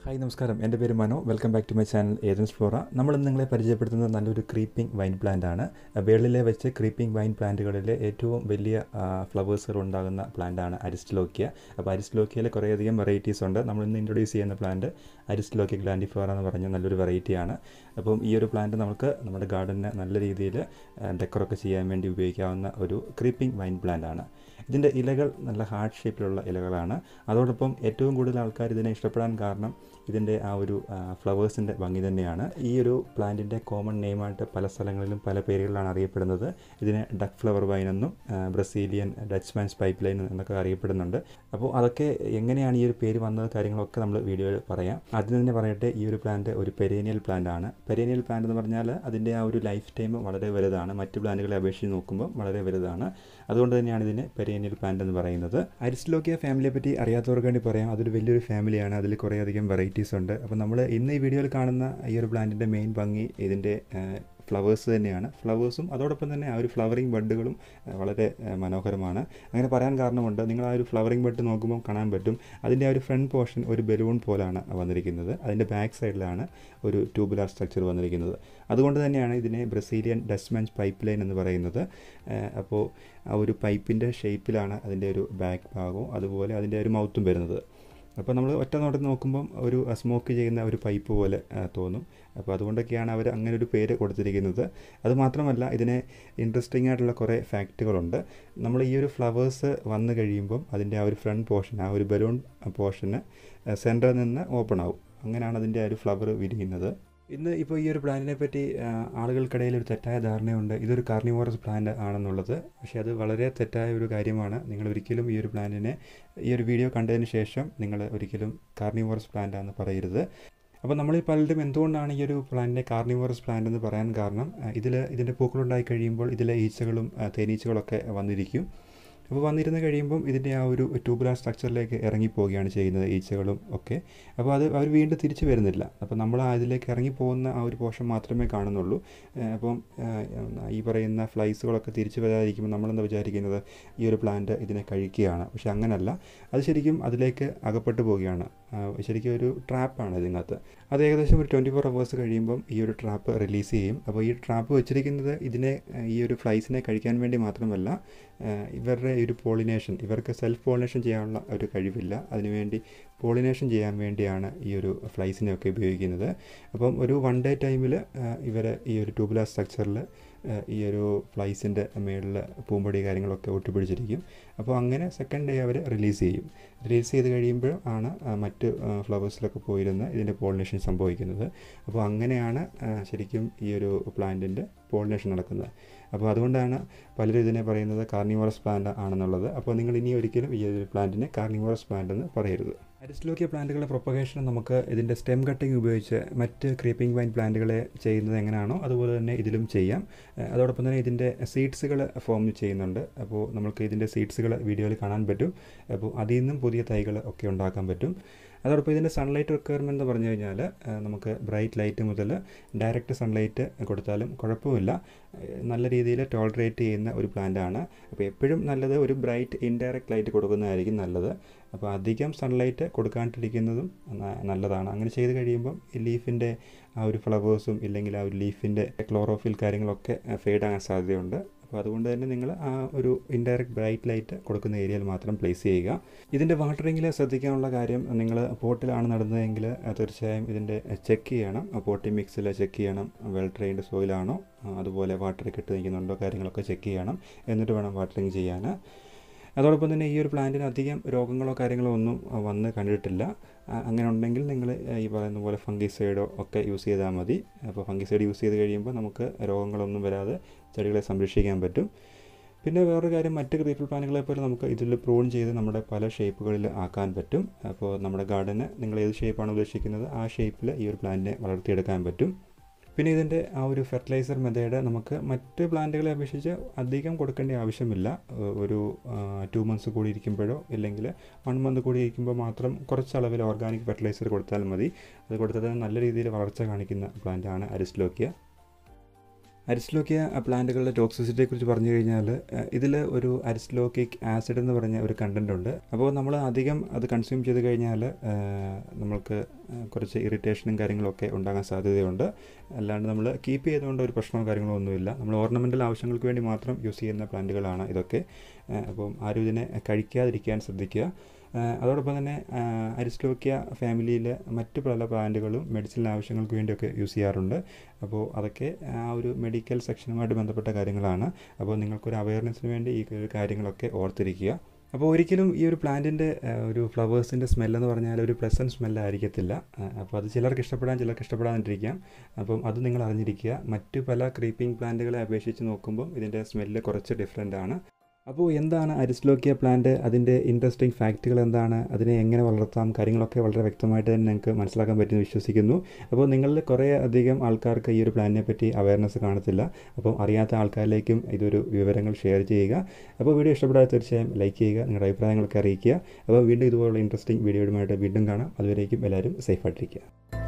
hi നമസ്കാരം എൻ്റെ പേര് Mano welcome back to my channel Athens Flora നമ്മൾ ഇന്ന് നിങ്ങളെ പരിചയപ്പെടുത്തുന്നത് നല്ലൊരു ക്രീപ്പിംഗ് വൈൻ പ്ലാന്റ് ആണ് വേൾഡിലെ വെച്ച് ക്രീപ്പിംഗ് വൈൻ പ്ലാന്റുകളിലെ ഏറ്റവും വലിയ ഫ്ലവേഴ്സുകൾ ഉണ്ടാകുന്ന പ്ലാന്റ് ആണ് അരിസ്റ്റ്ലോക്കിയ അപ്പോൾ അരിസ്റ്റ്ലോക്കിയയിൽ കുറേയധികം വെറൈറ്റീസ് ഉണ്ട് നമ്മൾ ഇന്ന് ഇൻട്രൊഡ്യൂസ് ചെയ്യുന്ന പ്ലാന്റ് അരിസ്റ്റ്ലോക്കിയ ഗ്ലാൻഡിഫ്ലോറ എന്ന് പറഞ്ഞ നല്ലൊരു വെറൈറ്റിയാണ് അപ്പം ഈ ഒരു പ്ലാന്റ് നമുക്ക് നമ്മുടെ ഗാർഡനെ നല്ല രീതിയിൽ ഡെക്കറൊക്കെ ചെയ്യാൻ വേണ്ടി ഉപയോഗിക്കാവുന്ന ഒരു ക്രീപ്പിംഗ് വൈൻ പ്ലാന്റ് ആണ് ഇതിൻ്റെ ഇലകൾ നല്ല ഹാർഡ് ഷേപ്പിലുള്ള ഇലകളാണ് അതോടൊപ്പം ഏറ്റവും കൂടുതൽ ആൾക്കാർ ഇതിനെ ഇഷ്ടപ്പെടാൻ കാരണം ഇതിൻ്റെ ആ ഒരു ഫ്ലവേഴ്സിൻ്റെ ഭംഗി തന്നെയാണ് ഈ ഒരു പ്ലാന്റിൻ്റെ കോമൺ നെയിമായിട്ട് പല സ്ഥലങ്ങളിലും പല പേരുകളിലാണ് അറിയപ്പെടുന്നത് ഇതിനെ ഡക്ക് ഫ്ലവർ വൈൻ എന്നും ബ്രസീലിയൻ ഡച്ച്മാൻസ് പൈപ്പ് ലൈൻ എന്നൊക്കെ അറിയപ്പെടുന്നുണ്ട് അപ്പോൾ അതൊക്കെ എങ്ങനെയാണ് ഈ ഒരു പേര് വന്നത് കാര്യങ്ങളൊക്കെ നമ്മൾ വീഡിയോയിൽ പറയാം ആദ്യം തന്നെ പറയട്ടെ ഈ ഒരു പ്ലാന്റ് ഒരു പെരേനിയൽ പ്ലാന്റ് ആണ് പെരേനിയൽ പ്ലാന്റ് എന്ന് പറഞ്ഞാൽ അതിൻ്റെ ആ ഒരു ലൈഫ് ടൈം വളരെ വലുതാണ് മറ്റ് പ്ലാന്റുകളെ അപേക്ഷിച്ച് നോക്കുമ്പോൾ വളരെ വലുതാണ് അതുകൊണ്ട് തന്നെയാണ് ഇതിനെ പെരേനിയൽ പ്ലാന്റ് എന്ന് പറയുന്നത് അരിസ്റ്റ്ലോക്കിയ ഫാമിലിയെ പറ്റി അറിയാത്തവർക്ക് വേണ്ടി പറയാം അതൊരു വലിയൊരു ഫാമിലിയാണ് അതിൽ കുറേയധികം വെറൈറ്റീസ് ഉണ്ട് അപ്പോൾ നമ്മൾ ഇന്ന് ഈ വീഡിയോയിൽ കാണുന്ന ഈ ഒരു പ്ലാന്റിൻ്റെ മെയിൻ ഭംഗി ഇതിൻ്റെ ഫ്ലവേഴ്സ് തന്നെയാണ് ഫ്ലവേഴ്സും അതോടൊപ്പം തന്നെ ആ ഒരു ഫ്ലവറിങ് ബഡുകളും വളരെ മനോഹരമാണ് അങ്ങനെ പറയാൻ കാരണമുണ്ട് നിങ്ങൾ ആ ഒരു ഫ്ലവറിങ് ബഡ് നോക്കുമ്പോൾ കാണാൻ പറ്റും അതിൻ്റെ ആ ഒരു ഫ്രണ്ട് പോർഷൻ ഒരു ബലൂൺ പോലാണ് വന്നിരിക്കുന്നത് അതിൻ്റെ ബാക്ക് സൈഡിലാണ് ഒരു ട്യൂബുലാർ സ്ട്രക്ചർ വന്നിരിക്കുന്നത് അതുകൊണ്ട് തന്നെയാണ് ഇതിനെ ബ്രസീലിയൻ ഡസ്റ്റ്മാൻസ് പൈപ്പ് ലൈൻ എന്ന് പറയുന്നത് അപ്പോൾ ആ ഒരു പൈപ്പിൻ്റെ ഷേപ്പിലാണ് അതിൻ്റെ ഒരു ബാക്ക് ഭാഗവും അതുപോലെ അതിൻ്റെ ഒരു മൗത്തും വരുന്നത് അപ്പോൾ നമ്മൾ ഒറ്റ നോട്ടത്തിൽ നോക്കുമ്പം ഒരു സ്മോക്ക് ചെയ്യുന്ന ഒരു പൈപ്പ് പോലെ തോന്നും അപ്പോൾ അതുകൊണ്ടൊക്കെയാണ് അവർ അങ്ങനെ ഒരു പേര് കൊടുത്തിരിക്കുന്നത് അതുമാത്രമല്ല ഇതിന് ഇൻട്രസ്റ്റിംഗ് ആയിട്ടുള്ള കുറേ ഫാക്റ്റുകളുണ്ട് നമ്മൾ ഈ ഒരു ഫ്ലവേഴ്സ് വന്നു കഴിയുമ്പം അതിൻ്റെ ആ ഒരു ഫ്രണ്ട് പോർഷൻ ആ ഒരു ബലൂൺ പോർഷന് സെൻറ്ററിൽ നിന്ന് ഓപ്പൺ ആവും അങ്ങനെയാണ് അതിൻ്റെ ആ ഒരു ഫ്ലവർ വിരിയുന്നത് ഇന്ന് ഇപ്പോൾ ഈ ഒരു പ്ലാന്റിനെ പറ്റി ആളുകൾക്കിടയിൽ ഒരു തെറ്റായ ധാരണയുണ്ട് ഇതൊരു കാർണിവോറസ് പ്ലാന്റ് ആണെന്നുള്ളത് പക്ഷേ അത് വളരെ തെറ്റായ ഒരു കാര്യമാണ് നിങ്ങൾ ഒരിക്കലും ഈ ഒരു പ്ലാന്റിനെ ഈ ഒരു വീഡിയോ കണ്ടതിന് ശേഷം നിങ്ങൾ ഒരിക്കലും കാർണിവോറസ് പ്ലാന്റ് ആണെന്ന് പറയരുത് അപ്പോൾ നമ്മൾ ഈ പലരും എന്തുകൊണ്ടാണ് ഈ ഒരു പ്ലാന്റിനെ കാർണിവോറസ് പ്ലാന്റ് എന്ന് പറയാൻ കാരണം ഇതിൽ ഇതിൻ്റെ പൂക്കളുണ്ടായി കഴിയുമ്പോൾ ഇതിലെ ഈച്ചകളും തേനീച്ചകളൊക്കെ വന്നിരിക്കും അപ്പോൾ വന്നിരുന്ന് കഴിയുമ്പം ഇതിൻ്റെ ആ ഒരു ട്യൂബുലാർ സ്ട്രക്ചറിലേക്ക് ഇറങ്ങിപ്പോവുകയാണ് ചെയ്യുന്നത് ഈച്ചകളും ഒക്കെ അപ്പോൾ അത് അവർ വീണ്ടും തിരിച്ചു വരുന്നില്ല അപ്പോൾ നമ്മൾ അതിലേക്ക് ഇറങ്ങിപ്പോകുന്ന ആ ഒരു പോർഷൻ മാത്രമേ കാണുന്നുള്ളൂ അപ്പം ഈ പറയുന്ന ഫ്ലൈസുകളൊക്കെ തിരിച്ചു വരാതിരിക്കുമ്പോൾ നമ്മളെന്താ വിചാരിക്കുന്നത് ഈ ഒരു പ്ലാന്റ് ഇതിനെ കഴിക്കുകയാണ് പക്ഷെ അങ്ങനല്ല അത് ശരിക്കും അതിലേക്ക് അകപ്പെട്ടു പോവുകയാണ് ശരിക്കും ഒരു ട്രാപ്പാണ് ഇതിനകത്ത് അത് ഏകദേശം ഒരു ട്വൻറ്റി ഫോർ അവേഴ്സ് കഴിയുമ്പം ഈ ഒരു ട്രാപ്പ് റിലീസ് ചെയ്യും അപ്പോൾ ഈ ട്രാപ്പ് വെച്ചിരിക്കുന്നത് ഇതിനെ ഈ ഒരു ഫ്ലൈസിനെ കഴിക്കാൻ വേണ്ടി മാത്രമല്ല ഇവരുടെ ഒരു പോളിനേഷൻ ഇവർക്ക് സെൽഫ് പോളിനേഷൻ ചെയ്യാനുള്ള ഒരു കഴിവില്ല അതിനുവേണ്ടി പോളിനേഷൻ ചെയ്യാൻ വേണ്ടിയാണ് ഈ ഒരു ഫ്ലൈസിനെയൊക്കെ ഉപയോഗിക്കുന്നത് അപ്പം ഒരു വൺ ഡേ ടൈമിൽ ഇവർ ഈ ഒരു ട്യൂബുലാർ സ്ട്രക്ചറിൽ ഈ ഒരു ഫ്ലൈസിൻ്റെ മേളിൽ പൂമ്പൊടി കാര്യങ്ങളൊക്കെ ഒട്ടിപ്പിടിച്ചിരിക്കും അപ്പോൾ അങ്ങനെ സെക്കൻഡ് ഡേ അവർ റിലീസ് ചെയ്യും റിലീസ് ചെയ്ത് കഴിയുമ്പോൾ ആണ് മറ്റ് ഫ്ലവേഴ്സിലൊക്കെ പോയിരുന്ന് ഇതിൻ്റെ പോളിനേഷൻ സംഭവിക്കുന്നത് അപ്പോൾ അങ്ങനെയാണ് ശരിക്കും ഈ ഒരു പ്ലാന്റിൻ്റെ പോളിനേഷൻ നടക്കുന്നത് അപ്പോൾ അതുകൊണ്ടാണ് പലരും ഇതിനെ പറയുന്നത് കാർണിവോറസ് പ്ലാന്റ് ആണെന്നുള്ളത് അപ്പോൾ നിങ്ങൾ ഇനി ഒരിക്കലും ഈ ഒരു പ്ലാന്റിനെ കാർണിവോറസ് പ്ലാന്റ് എന്ന് പറയരുത് അരിസ്റ്റ്ലോക്കിയ പ്ലാന്റുകളുടെ പ്രൊപ്പഗേഷൻ നമുക്ക് ഇതിൻ്റെ സ്റ്റെം കട്ടിങ് ഉപയോഗിച്ച് മറ്റ് ക്രീപ്പിംഗ് വൈൻ പ്ലാന്റുകളെ ചെയ്യുന്നത് എങ്ങനെയാണോ അതുപോലെ തന്നെ ഇതിലും ചെയ്യാം അതോടൊപ്പം തന്നെ ഇതിൻ്റെ സീഡ്സുകൾ ഫോം ചെയ്യുന്നുണ്ട് അപ്പോൾ നമുക്ക് ഇതിൻ്റെ സീഡ്സുകൾ വീഡിയോയിൽ കാണാൻ പറ്റും അപ്പോൾ അതിൽ നിന്നും പുതിയ തൈകൾ ഒക്കെ ഉണ്ടാക്കാൻ പറ്റും അതോടൊപ്പം ഇതിൻ്റെ സൺലൈറ്റ് റിക്വയർമെൻറ്റ് എന്ന് പറഞ്ഞു കഴിഞ്ഞാൽ നമുക്ക് ബ്രൈറ്റ് ലൈറ്റ് മുതൽ ഡയറക്റ്റ് സൺലൈറ്റ് കൊടുത്താലും കുഴപ്പമില്ല നല്ല രീതിയിൽ ടോളറേറ്റ് ചെയ്യുന്ന ഒരു പ്ലാന്റാണ് അപ്പോൾ എപ്പോഴും നല്ലത് ഒരു ബ്രൈറ്റ് ഇൻഡയറക്റ്റ് ലൈറ്റ് കൊടുക്കുന്നതായിരിക്കും നല്ലത് അപ്പോൾ അധികം സൺലൈറ്റ് കൊടുക്കാണ്ടിരിക്കുന്നതും നല്ലതാണ് അങ്ങനെ ചെയ്ത് കഴിയുമ്പം ഈ ലീഫിൻ്റെ ആ ഒരു ഫ്ലവേഴ്സും ഇല്ലെങ്കിൽ ആ ഒരു ലീഫിൻ്റെ ക്ലോറോഫിൽ കാര്യങ്ങളൊക്കെ ഫെയ്ഡ് ആകാൻ സാധ്യതയുണ്ട് അപ്പോൾ അതുകൊണ്ട് തന്നെ നിങ്ങൾ ആ ഒരു ഇൻഡയറക്റ്റ് ബ്രൈറ്റ് ലൈറ്റ് കൊടുക്കുന്ന ഏരിയയിൽ മാത്രം പ്ലേസ് ചെയ്യുക ഇതിൻ്റെ വാട്ടറിങ്ങിൽ ശ്രദ്ധിക്കാനുള്ള കാര്യം നിങ്ങൾ പോട്ടിലാണ് നടുന്നതെങ്കിൽ തീർച്ചയായും ഇതിൻ്റെ ചെക്ക് ചെയ്യണം പോട്ടി മിക്സിൽ ചെക്ക് ചെയ്യണം വെൽ ട്രെയിൻഡ് സോയിലാണോ അതുപോലെ വാട്ടർ കെട്ട് നിൽക്കുന്നുണ്ടോ കാര്യങ്ങളൊക്കെ ചെക്ക് ചെയ്യണം എന്നിട്ട് വേണം വാട്ടറിങ് ചെയ്യാൻ അതോടൊപ്പം തന്നെ ഈ ഒരു പ്ലാന്റിന് അധികം രോഗങ്ങളോ കാര്യങ്ങളോ ഒന്നും വന്ന് കണ്ടിട്ടില്ല അങ്ങനെ ഉണ്ടെങ്കിൽ നിങ്ങൾ ഈ പറയുന്ന പോലെ ഫംഗിസൈഡോ ഒക്കെ യൂസ് ചെയ്താൽ മതി അപ്പോൾ ഫംഗിസൈഡ് യൂസ് ചെയ്ത് കഴിയുമ്പോൾ നമുക്ക് രോഗങ്ങളൊന്നും വരാതെ ചെടികളെ സംരക്ഷിക്കാൻ പറ്റും പിന്നെ വേറൊരു കാര്യം മറ്റ് ക്രീപ്പിൾ പ്ലാന്റുകളെ പോലെ നമുക്ക് ഇതിൽ പ്രൂൺ ചെയ്ത് നമ്മുടെ പല ഷേപ്പുകളിൽ ആക്കാൻ പറ്റും അപ്പോൾ നമ്മുടെ ഗാർഡന് നിങ്ങൾ ഏത് ഷേപ്പാണ് ഉദ്ദേശിക്കുന്നത് ആ ഷേപ്പിൽ ഈ ഒരു പ്ലാന്റിനെ വളർത്തിയെടുക്കാൻ പറ്റും പിന്നെ ഇതിൻ്റെ ആ ഒരു ഫെർട്ടിലൈസർ മെത്തേഡ് നമുക്ക് മറ്റ് പ്ലാന്റുകളെ അപേക്ഷിച്ച് അധികം കൊടുക്കേണ്ട ആവശ്യമില്ല ഒരു ടു മന്ത്സ് കൂടി ഇരിക്കുമ്പോഴോ ഇല്ലെങ്കിൽ വൺ മന്ത് കൂടി ഇരിക്കുമ്പോൾ മാത്രം കുറച്ച് അളവിൽ ഓർഗാനിക് ഫെർട്ടിലൈസർ കൊടുത്താൽ മതി അത് കൊടുത്തത് നല്ല രീതിയിൽ വളർച്ച കാണിക്കുന്ന പ്ലാന്റാണ് അരിസ്റ്റ്ലോക്കിയ അരിസ്ലോക്കിയ പ്ലാന്റുകളുടെ ടോക്സിസിറ്റിയെ കുറിച്ച് പറഞ്ഞു കഴിഞ്ഞാൽ ഇതിൽ ഒരു അരിസ്ലോക്കിക് ആസിഡ് എന്ന് പറഞ്ഞ ഒരു കണ്ടൻ്റ് ഉണ്ട് അപ്പോൾ നമ്മൾ അധികം അത് കൺസ്യൂം ചെയ്ത് കഴിഞ്ഞാൽ നമ്മൾക്ക് കുറച്ച് ഇറിറ്റേഷനും കാര്യങ്ങളൊക്കെ ഉണ്ടാകാൻ സാധ്യതയുണ്ട് അല്ലാണ്ട് നമ്മൾ കീപ്പ് ചെയ്തുകൊണ്ട് ഒരു പ്രശ്നമോ കാര്യങ്ങളോ ഒന്നുമില്ല നമ്മൾ ഓർണമെൻ്റൽ ആവശ്യങ്ങൾക്ക് വേണ്ടി മാത്രം യൂസ് ചെയ്യുന്ന പ്ലാന്റുകളാണ് ഇതൊക്കെ അപ്പം ആരും ഇതിനെ കഴിക്കാതിരിക്കാൻ ശ്രദ്ധിക്കുക അതോടൊപ്പം തന്നെ അരിസ്റ്റോക്കിയ ഫാമിലിയിലെ മറ്റ് പല പ്ലാന്റുകളും മെഡിസിൻ ആവശ്യങ്ങൾക്ക് വേണ്ടിയൊക്കെ യൂസ് ചെയ്യാറുണ്ട് അപ്പോൾ അതൊക്കെ ആ ഒരു മെഡിക്കൽ സെക്ഷനുമായിട്ട് ബന്ധപ്പെട്ട കാര്യങ്ങളാണ് അപ്പോൾ നിങ്ങൾക്കൊരു അവയർനെസ്സിന് വേണ്ടി ഈ കാര്യങ്ങളൊക്കെ ഓർത്തിരിക്കുക അപ്പോൾ ഒരിക്കലും ഈ ഒരു പ്ലാന്റിൻ്റെ ഒരു ഫ്ലവേഴ്സിൻ്റെ സ്മെല്ലെന്ന് പറഞ്ഞാൽ ഒരു പ്ലസൻറ്റ് സ്മെല്ലായിരിക്കത്തില്ല അപ്പോൾ അത് ചിലർക്ക് ഇഷ്ടപ്പെടാൻ ചിലർക്ക് ഇഷ്ടപ്പെടാതിരിക്കാം അപ്പം അത് നിങ്ങൾ അറിഞ്ഞിരിക്കുക മറ്റ് പല ക്രീപ്പിംഗ് പ്ലാന്റുകളെ അപേക്ഷിച്ച് നോക്കുമ്പോൾ ഇതിൻ്റെ സ്മെല്ല് കുറച്ച് ഡിഫറെൻ്റ് ആണ് അപ്പോൾ എന്താണ് അരിസ്ലോക്കിയ പ്ലാന്റ് അതിൻ്റെ ഇൻട്രസ്റ്റിംഗ് ഫാക്റ്റുകൾ എന്താണ് അതിനെ എങ്ങനെ വളർത്താം കാര്യങ്ങളൊക്കെ വളരെ വ്യക്തമായിട്ട് തന്നെ നിങ്ങൾക്ക് മനസ്സിലാക്കാൻ പറ്റുമെന്ന് വിശ്വസിക്കുന്നു അപ്പോൾ നിങ്ങളിൽ കുറേ അധികം ആൾക്കാർക്ക് ഈ ഒരു പ്ലാനിനെ പറ്റി അവയർനെസ് കാണത്തില്ല അപ്പോൾ അറിയാത്ത ആൾക്കാരിലേക്കും ഇതൊരു വിവരങ്ങൾ ഷെയർ ചെയ്യുക അപ്പോൾ വീഡിയോ ഇഷ്ടപ്പെടാതെ തീർച്ചയായും ലൈക്ക് ചെയ്യുക നിങ്ങളുടെ അഭിപ്രായങ്ങളൊക്കെ അറിയിക്കുക അപ്പോൾ വീണ്ടും ഇതുപോലുള്ള ഇൻട്രസ്റ്റിംഗ് വീഡിയോയുമായിട്ട് വീണ്ടും കാണാം അതുവരേക്കും എല്ലാവരും സേഫായിട്ടിരിക്കുക